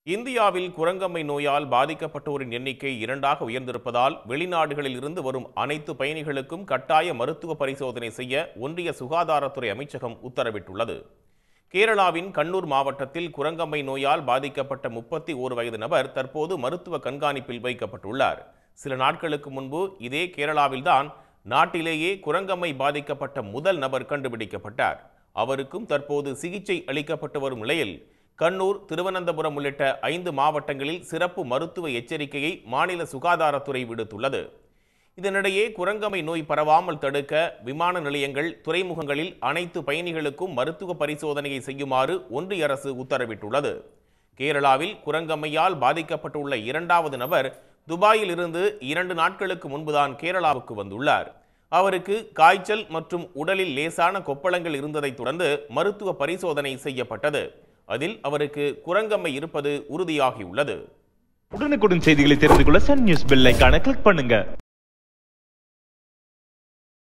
இந்தியாவில் குரங்கம்மை நோயால் பாதிக்கப்பட்டோரின் எண்ணிக்கை இரண்டாக உயர்ந்திருப்பதால் வெளிநாடுகளில் இருந்து வரும் அனைத்து பயணிகளுக்கும் கட்டாய மருத்துவ பரிசோதனை செய்ய ஒன்றிய சுகாதாரத்துறை அமைச்சகம் உத்தரவிட்டுள்ளது கேரளாவின் கண்ணூர் மாவட்டத்தில் குரங்கம்மை நோயால் பாதிக்கப்பட்ட முப்பத்தி ஓரு வயது நபர் தற்போது மருத்துவ கண்காணிப்பில் வைக்கப்பட்டுள்ளார் சில நாட்களுக்கு முன்பு இதே கேரளாவில்தான் நாட்டிலேயே குரங்கம்மை பாதிக்கப்பட்ட முதல் நபர் கண்டுபிடிக்கப்பட்டார் அவருக்கும் தற்போது சிகிச்சை அளிக்கப்பட்டு வரும் நிலையில் கண்ணூர் திருவனந்தபுரம் உள்ளிட்ட ஐந்து மாவட்டங்களில் சிறப்பு மருத்துவ எச்சரிக்கையை மாநில சுகாதாரத்துறை விடுத்துள்ளது இதனிடையே குரங்கம்மை நோய் பரவாமல் தடுக்க விமான நிலையங்கள் துறைமுகங்களில் அனைத்து பயணிகளுக்கும் மருத்துவ பரிசோதனையை செய்யுமாறு ஒன்றிய அரசு உத்தரவிட்டுள்ளது கேரளாவில் குரங்கம்மையால் பாதிக்கப்பட்டுள்ள இரண்டாவது நபர் துபாயில் இருந்து இரண்டு நாட்களுக்கு முன்புதான் கேரளாவுக்கு வந்துள்ளார் அவருக்கு காய்ச்சல் மற்றும் உடலில் லேசான கொப்பளங்கள் இருந்ததைத் தொடர்ந்து மருத்துவ பரிசோதனை செய்யப்பட்டது அதில் அவருக்கு குரங்கம்மை இருப்பது உறுதியாகியுள்ளது உடனுக்குடன் செய்திகளை தெரிந்து கொள்ள சன் நியூஸ் பெல் ஐகானை கிளிக் பண்ணுங்க